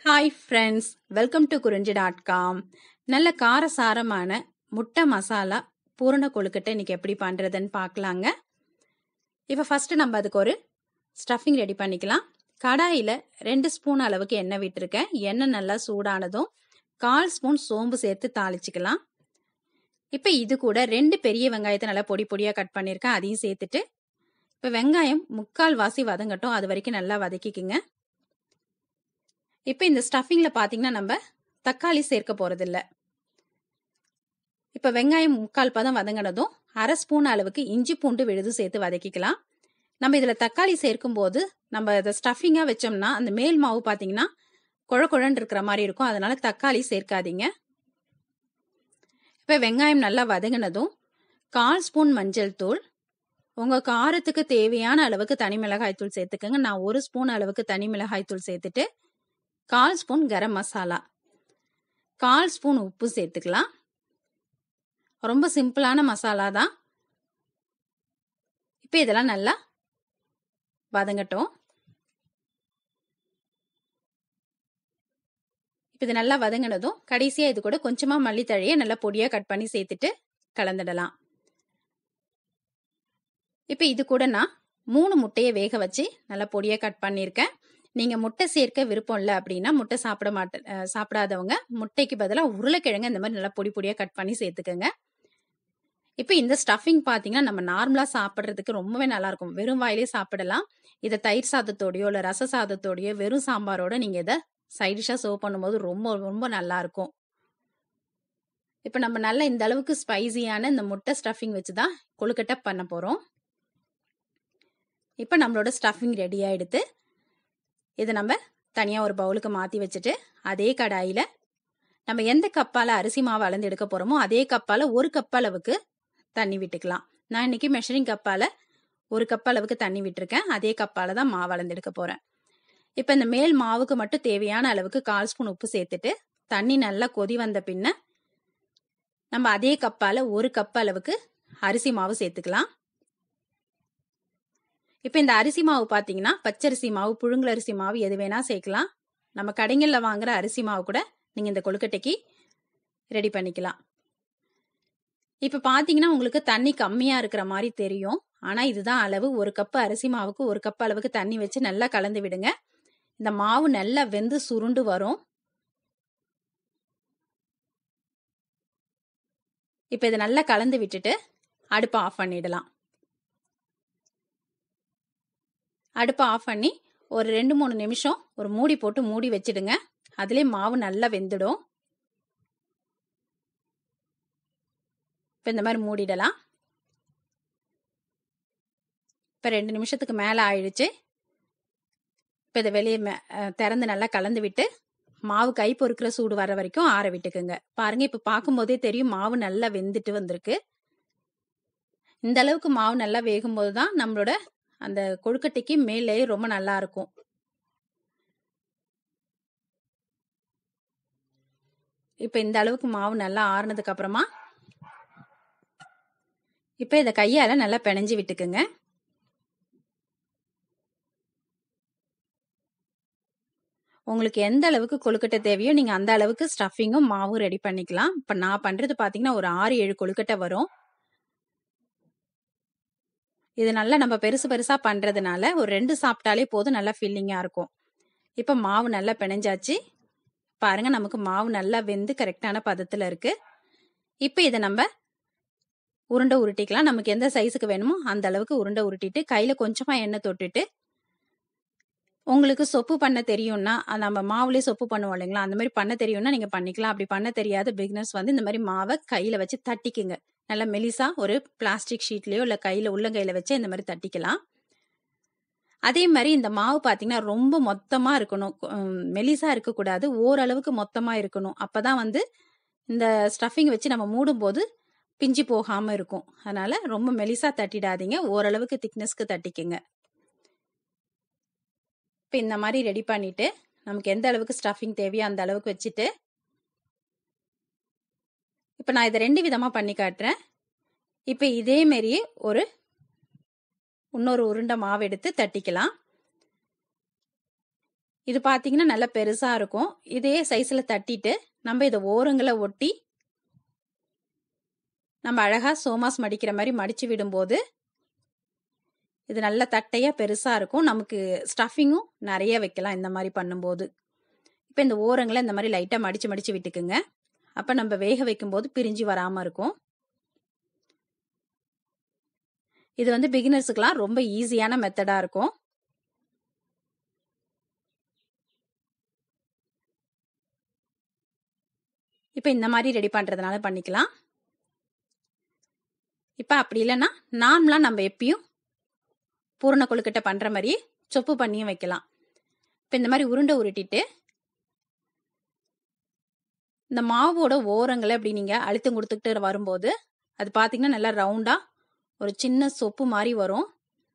hi friends welcome to Kurinji dot com நல்ல காரசாரமான முட்டை மசாலா பூரண கொழுக்கட்டை இன்னைக்கு எப்படி பண்ணுறதுன்னு பார்க்கலாங்க இப்போ ஃபஸ்ட்டு நம்ம அதுக்கு ஒரு ஸ்டஃபிங் ரெடி பண்ணிக்கலாம் கடாயில் ரெண்டு ஸ்பூன் அளவுக்கு எண்ணெய் விட்டுருக்கேன் எண்ணெய் நல்லா சூடானதும் கால் ஸ்பூன் சோம்பு சேர்த்து தாளிச்சிக்கலாம் இப்போ இது கூட ரெண்டு பெரிய வெங்காயத்தை நல்லா பொடி பொடியாக கட் பண்ணியிருக்கேன் அதையும் சேர்த்துட்டு இப்போ வெங்காயம் முக்கால் வாசி வதங்கட்டும் அது வரைக்கும் நல்லா வதக்கிக்குங்க இப்போ இந்த ஸ்டஃபிங்கில் பார்த்தீங்கன்னா நம்ம தக்காளி சேர்க்க போகிறதில்ல இப்போ வெங்காயம் முக்கால் பதம் வதங்கினதும் அரை ஸ்பூன் அளவுக்கு இஞ்சி பூண்டு விழுது சேர்த்து வதக்கிக்கலாம் நம்ம இதில் தக்காளி சேர்க்கும் போது நம்ம இதை ஸ்டஃபிங்காக வச்சோம்னா அந்த மேல் மாவு பார்த்தீங்கன்னா குழ குழன்னு இருக்கிற மாதிரி இருக்கும் அதனால தக்காளி சேர்க்காதீங்க இப்போ வெங்காயம் நல்லா வதங்கினதும் கால் ஸ்பூன் மஞ்சள் தூள் உங்கள் காரத்துக்கு தேவையான அளவுக்கு தனி மிளகாய் தூள் சேர்த்துக்கோங்க நான் ஒரு ஸ்பூன் அளவுக்கு தனி மிளகாய் தூள் சேர்த்துட்டு கால் ஸ்பூன் கரம் மசாலா கால் ஸ்பூன் உப்பு சேர்த்துக்கலாம் ரொம்ப சிம்பிளான மசாலா தான் இப்போ இதெல்லாம் நல்லா வதங்கட்டும் இப்போ இது நல்லா வதங்கினதும் கடைசியாக இது கூட கொஞ்சமாக மல்லித்தழையை நல்லா பொடியாக கட் பண்ணி சேர்த்துட்டு கலந்துடலாம் இப்போ இது கூட நான் மூணு முட்டையை வேக வச்சு நல்லா பொடியாக கட் பண்ணியிருக்கேன் நீங்கள் முட்டை சேர்க்க விருப்பம் இல்லை அப்படின்னா முட்டை சாப்பிட மாட்ட சாப்பிடாதவங்க முட்டைக்கு பதிலாக உருளைக்கிழங்கு இந்த மாதிரி நல்லா பொடி பொடியாக கட் பண்ணி சேர்த்துக்கோங்க இப்போ இந்த ஸ்டஃபிங் பார்த்தீங்கன்னா நம்ம நார்மலாக சாப்பிட்றதுக்கு ரொம்பவே நல்லாயிருக்கும் வெறும் வாயிலே சாப்பிடலாம் இதை தயிர் சாதத்தோடையோ இல்லை ரச சாதத்தோடையோ வெறும் சாம்பாரோட நீங்கள் இதை சைடிஷாக சர்வ் பண்ணும்போது ரொம்ப ரொம்ப நல்லாயிருக்கும் இப்போ நம்ம நல்லா இந்த அளவுக்கு ஸ்பைசியான இந்த முட்டை ஸ்டஃபிங் வச்சு தான் கொழுக்கட்டை பண்ண போகிறோம் இப்போ நம்மளோட ஸ்டஃபிங் ரெடி ஆகிடுது இதை நம்ம தனியாக ஒரு பவுலுக்கு மாற்றி வச்சுட்டு அதே கடாயில் நம்ம எந்த கப்பால் அரிசி மாவு அளந்து எடுக்க போகிறோமோ அதே கப்பால் ஒரு கப் அளவுக்கு தண்ணி விட்டுக்கலாம் நான் இன்னைக்கு மெஷரிங் கப்பால் ஒரு கப் அளவுக்கு தண்ணி விட்டுருக்கேன் அதே கப்பால் தான் மாவு அளந்து எடுக்க போகிறேன் இப்போ இந்த மேல் மாவுக்கு மட்டும் தேவையான அளவுக்கு கால் ஸ்பூன் உப்பு சேர்த்துட்டு தண்ணி நல்லா கொதி வந்த பின்ன நம்ம அதே கப்பால் ஒரு கப் அளவுக்கு அரிசி மாவு சேர்த்துக்கலாம் இப்போ இந்த அரிசி மாவு பார்த்தீங்கன்னா பச்சரிசி மாவு புழுங்கல் அரிசி மாவு எது வேணால் சேர்க்கலாம் நம்ம கடைகளில் வாங்குற அரிசி மாவு கூட நீங்கள் இந்த கொழுக்கட்டைக்கு ரெடி பண்ணிக்கலாம் இப்போ பார்த்தீங்கன்னா உங்களுக்கு தண்ணி கம்மியாக இருக்கிற மாதிரி தெரியும் ஆனால் இதுதான் அளவு ஒரு கப்பு அரிசி மாவுக்கு ஒரு கப் அளவுக்கு தண்ணி வச்சு நல்லா கலந்து விடுங்க இந்த மாவு நல்லா வெந்து சுருண்டு வரும் இப்போ இதை நல்லா கலந்து விட்டுட்டு அடுப்பை ஆஃப் பண்ணிடலாம் அடுப்பை ஆஃப் பண்ணி ஒரு ரெண்டு மூணு நிமிஷம் ஒரு மூடி போட்டு மூடி வச்சிடுங்க அதுலேயே மாவு நல்லா வெந்துடும் இப்போ இந்த மாதிரி மூடிடலாம் இப்போ ரெண்டு நிமிஷத்துக்கு மேலே ஆயிடுச்சு இப்போ இதை வெளியே திறந்து நல்லா கலந்து விட்டு மாவு கை பொறுக்கிற சூடு வர வரைக்கும் ஆற விட்டுக்குங்க பாருங்க இப்போ பார்க்கும்போதே தெரியும் மாவு நல்லா வெந்துட்டு வந்திருக்கு இந்த அளவுக்கு மாவு நல்லா வேகும்போது தான் நம்மளோட அந்த கொழுக்கட்டைக்கு மேலே ரொம்ப நல்லா இருக்கும் இப்போ இந்த அளவுக்கு மாவு நல்லா ஆறுனதுக்கு அப்புறமா இப்போ இதை கையால் நல்லா பிணைஞ்சு விட்டுக்குங்க உங்களுக்கு எந்த அளவுக்கு கொழுக்கட்டை தேவையோ நீங்கள் அந்த அளவுக்கு ஸ்டஃபிங்கும் மாவும் ரெடி பண்ணிக்கலாம் இப்போ நான் பண்ணுறது பார்த்தீங்கன்னா ஒரு ஆறு ஏழு கொழுக்கட்டை வரும் இது நல்லா நம்ம பெருசு பெருசாக பண்ணுறதுனால ஒரு ரெண்டு சாப்பிட்டாலே போதும் நல்லா ஃபில்லிங்காக இருக்கும் இப்போ மாவு நல்லா பிணைஞ்சாச்சு பாருங்க நமக்கு மாவு நல்லா வெந்து கரெக்டான பதத்தில் இருக்குது இப்போ இதை நம்ம உருண்டை உருட்டிக்கலாம் நமக்கு எந்த சைஸுக்கு வேணுமோ அந்த அளவுக்கு உருண்டை உருட்டிட்டு கையில் கொஞ்சமாக எண்ணெய் தொட்டுட்டு உங்களுக்கு சொப்பு பண்ண தெரியும்னா நம்ம மாவுலேயே சொப்பு பண்ணுவோம் இல்லைங்களா அந்த மாதிரி பண்ண தெரியும்னா நீங்கள் பண்ணிக்கலாம் அப்படி பண்ண தெரியாத பிகினர்ஸ் வந்து இந்த மாதிரி மாவை கையில் வச்சு தட்டிக்குங்க நல்லா மெலிசா ஒரு பிளாஸ்டிக் ஷீட்லேயோ இல்லை கையில் உள்ளங்கையில் வச்சு இந்த மாதிரி தட்டிக்கலாம் அதே மாதிரி இந்த மாவு பார்த்தீங்கன்னா ரொம்ப மொத்தமாக இருக்கணும் மெலிசா இருக்கக்கூடாது ஓரளவுக்கு மொத்தமாக இருக்கணும் அப்போ தான் வந்து இந்த ஸ்டஃபிங் வச்சு நம்ம மூடும்போது பிஞ்சு போகாமல் இருக்கும் அதனால் ரொம்ப மெலிசா தட்டிடாதீங்க ஓரளவுக்கு திக்னஸ்க்கு தட்டிக்குங்க இப்போ இந்த மாதிரி ரெடி பண்ணிவிட்டு நமக்கு எந்த அளவுக்கு ஸ்டஃபிங் தேவையோ அந்த அளவுக்கு வச்சுட்டு இப்போ நான் இதை ரெண்டு விதமாக பண்ணி காட்டுறேன் இப்போ இதே மாரியே ஒரு இன்னொரு உருண்டை மாவு எடுத்து தட்டிக்கலாம் இது பார்த்தீங்கன்னா நல்லா பெருசா இருக்கும் இதே சைஸ்ல தட்டிட்டு நம்ம இதை ஓரங்களை ஒட்டி நம்ம அழகா சோமாஸ் மடிக்கிற மாதிரி மடிச்சு விடும்போது இது நல்ல தட்டையா பெருசா இருக்கும் நமக்கு ஸ்டஃபிங்கும் நிறைய வைக்கலாம் இந்த மாதிரி பண்ணும்போது இப்போ இந்த ஓரங்களை இந்த மாதிரி லைட்டா மடிச்சு மடிச்சு விட்டுக்குங்க அப்ப நம்ம வேக வைக்கும்போது பிரிஞ்சு வராம இருக்கும் இது வந்து பிகினர்ஸுக்கெல்லாம் ரொம்ப ஈஸியான மெத்தடா இருக்கும் இப்போ இந்த மாதிரி ரெடி பண்றதுனால பண்ணிக்கலாம் இப்போ அப்படி இல்லைன்னா நார்மலாக நம்ம எப்பயும் பூரண கொழுக்கட்டை பண்ற மாதிரி சொப்பு பண்ணியும் வைக்கலாம் இப்போ இந்த மாதிரி உருண்டை உருட்டிட்டு இந்த மாவோட ஓரங்களை அப்படி நீங்க அழுத்தம் கொடுத்துக்கிட்டு வரும்போது அது பார்த்தீங்கன்னா நல்லா ரவுண்டா ஒரு சின்ன சொப்பு மாதிரி வரும்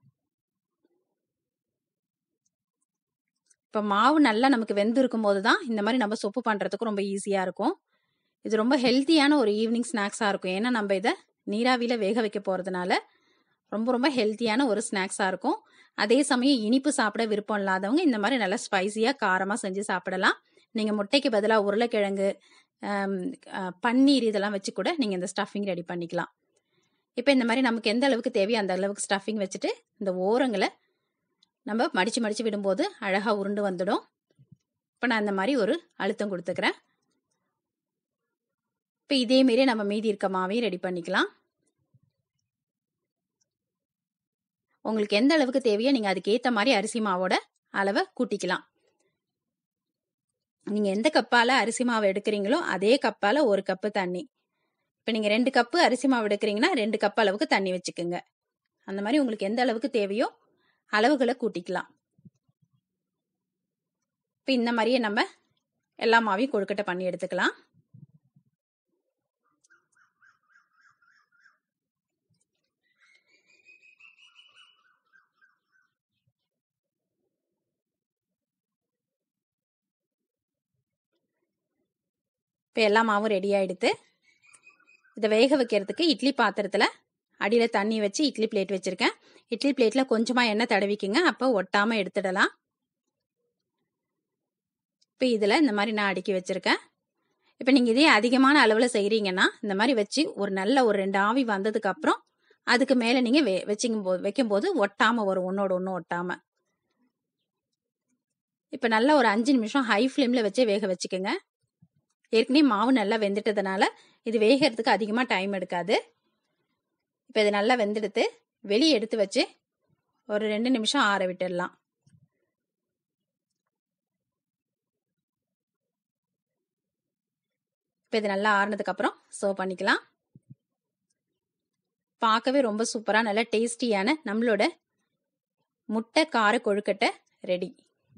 இப்போ மாவு நல்லா நமக்கு வெந்து இருக்கும் போது தான் இந்த மாதிரி நம்ம சொப்பு பண்ணுறதுக்கு ரொம்ப ஈஸியாக இருக்கும் இது ரொம்ப ஹெல்த்தியான ஒரு ஈவினிங் ஸ்நாக்ஸாக இருக்கும் ஏன்னா நம்ம இதை நீராவியில் வேக வைக்க போகிறதுனால ரொம்ப ரொம்ப ஹெல்த்தியான ஒரு ஸ்நாக்ஸாக இருக்கும் அதே சமயம் இனிப்பு சாப்பிட விருப்பம் இல்லாதவங்க இந்த மாதிரி நல்லா ஸ்பைசியாக காரமாக செஞ்சு சாப்பிடலாம் நீங்கள் முட்டைக்கு பதிலாக உருளைக்கிழங்கு பன்னீர் இதெல்லாம் வச்சு கூட நீங்கள் இந்த ஸ்டஃபிங் ரெடி பண்ணிக்கலாம் இப்போ இந்த மாதிரி நமக்கு எந்த அளவுக்கு தேவையோ அந்த அளவுக்கு ஸ்டஃபிங் வச்சுட்டு இந்த ஓரங்களை நம்ம மடித்து மடித்து விடும்போது அழகாக உருண்டு வந்துடும் இப்போ நான் இந்த மாதிரி ஒரு அழுத்தம் கொடுத்துக்கிறேன் இப்போ இதே மாரி நம்ம மீதி இருக்க மாவையும் ரெடி பண்ணிக்கலாம் உங்களுக்கு எந்த அளவுக்கு தேவையோ நீங்கள் அதுக்கு ஏற்ற மாதிரி அரிசி மாவோட அளவை கூட்டிக்கலாம் நீங்கள் எந்த கப்பால் அரிசி மாவு எடுக்கிறீங்களோ அதே கப்பால் ஒரு கப்பு தண்ணி இப்போ நீங்கள் ரெண்டு கப்பு அரிசி மாவு எடுக்கிறீங்கன்னா ரெண்டு கப் அளவுக்கு தண்ணி வச்சுக்கோங்க அந்த மாதிரி உங்களுக்கு எந்த அளவுக்கு தேவையோ அளவுகளை கூட்டிக்கலாம் இப்போ இந்த மாதிரியே நம்ம எல்லா மாவையும் கொழுக்கட்டை பண்ணி எடுத்துக்கலாம் இப்போ எல்லா மாவும் ரெடி ஆகிடுது இதை வேக வைக்கிறதுக்கு இட்லி பாத்திரத்தில் அடியில் தண்ணி வச்சு இட்லி பிளேட் வச்சுருக்கேன் இட்லி பிளேட்டில் கொஞ்சமாக எண்ணெய் தடவிக்குங்க அப்போ ஒட்டாமல் எடுத்துடலாம் இப்போ இதில் இந்த மாதிரி நான் அடுக்கி வச்சுருக்கேன் இப்போ நீங்கள் இதே அதிகமான அளவில் செய்கிறீங்கன்னா இந்த மாதிரி வச்சு ஒரு நல்ல ஒரு ரெண்டு ஆவி வந்ததுக்கப்புறம் அதுக்கு மேலே நீங்கள் வெ வச்சிக்கும் போது வைக்கும்போது ஒட்டாமல் வரும் ஒன்றோட ஒன்று ஒட்டாமல் இப்போ நல்லா ஒரு அஞ்சு நிமிஷம் ஹை ஃப்ளேமில் வச்சே வேக வச்சுக்கோங்க ஏற்கனவே மாவு நல்லா வெந்துட்டதுனால இது வேகிறதுக்கு அதிகமாக டைம் எடுக்காது இப்போ இது நல்லா வெந்தெடுத்து வெளியே எடுத்து வச்சு ஒரு ரெண்டு நிமிஷம் ஆற விட்டுடலாம் இப்போ இது நல்லா ஆறுனதுக்கப்புறம் சர்வ் பண்ணிக்கலாம் பார்க்கவே ரொம்ப சூப்பராக நல்ல டேஸ்டியான நம்மளோட முட்டை கார கொழுக்கட்டை ரெடி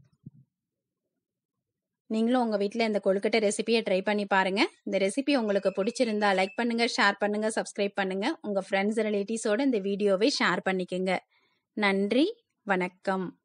நீங்களும் உங்கள் வீட்டில் இந்த கொழுக்கட்டை ரெசிபியை ட்ரை பண்ணி பாருங்க இந்த ரெசிபி உங்களுக்கு பிடிச்சிருந்தா லைக் பண்ணுங்க ஷேர் பண்ணுங்க சப்ஸ்கிரைப் பண்ணுங்க உங்கள் ஃப்ரெண்ட்ஸ் ரிலேட்டிவ்ஸோட இந்த வீடியோவை ஷேர் பண்ணிக்கோங்க நன்றி வணக்கம்